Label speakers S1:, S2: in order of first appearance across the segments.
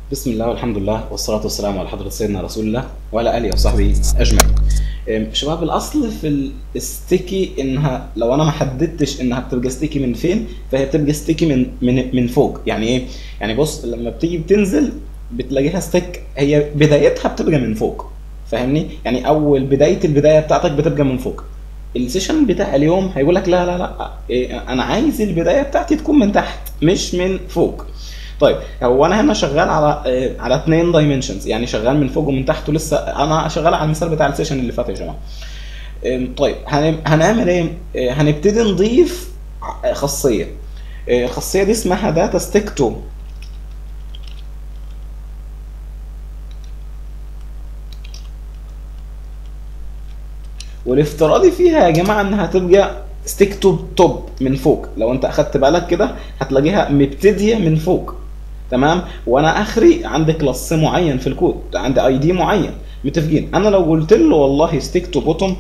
S1: بسم الله والحمد لله والصلاة والسلام على حضرة سيدنا رسول الله وعلى آله وصحبه أجمعين. أم، شباب الأصل في الستيكي إنها لو أنا ما حددتش إنها بتبقى ستيكي من فين فهي بتبقى ستيكي من من من فوق، يعني إيه؟ يعني بص لما بتيجي بتنزل بتلاقيها ستيك هي بدايتها بتبقى من فوق. فاهمني؟ يعني أول بداية البداية بتاعتك بتبقى من فوق. السيشن بتاع اليوم هيقول لك لا لا لا إيه، انا عايز البدايه بتاعتي تكون من تحت مش من فوق طيب هو انا هنا شغال على آه، على اثنين دايمنشنز يعني شغال من فوق ومن تحت ولسه انا شغال على المثال بتاع السيشن اللي فات يا جماعه آم، طيب هن- هنعمل ايه آه، هنبتدي نضيف ع- خاصيه آه، الخاصيه دي اسمها داتا ستيك تو والافتراضي فيها يا جماعه انها تبقى ستيك تو توب من فوق لو انت اخدت بالك كده هتلاقيها مبتديه من فوق تمام وانا اخري عندي كلاس معين في الكود عندي اي دي معين متفقين انا لو قلت له والله ستيك تو بوتوم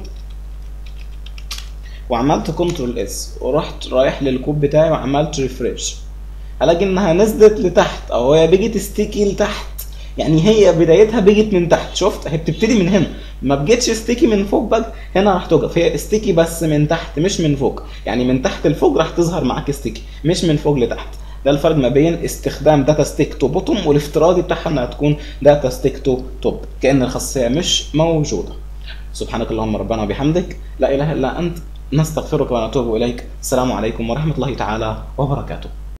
S1: وعملت كنترول اس ورحت رايح للكود بتاعي وعملت ريفريش هلاقي انها نزلت لتحت او هي بقت ستيكي لتحت يعني هي بدايتها بقت من تحت شفت هي بتبتدي من هنا ما بقتش ستيكي من فوق بقى هنا راح توقف هي ستيكي بس من تحت مش من فوق يعني من تحت لفوق راح تظهر معاك ستيكي مش من فوق لتحت ده الفرق ما بين استخدام داتا ستيك تو بوتوم والافتراضي بتاعها انها تكون داتا ستيك تو توب كان الخاصيه مش موجوده سبحانك اللهم ربنا وبحمدك لا اله الا انت نستغفرك ونتوب اليك السلام عليكم ورحمه الله تعالى وبركاته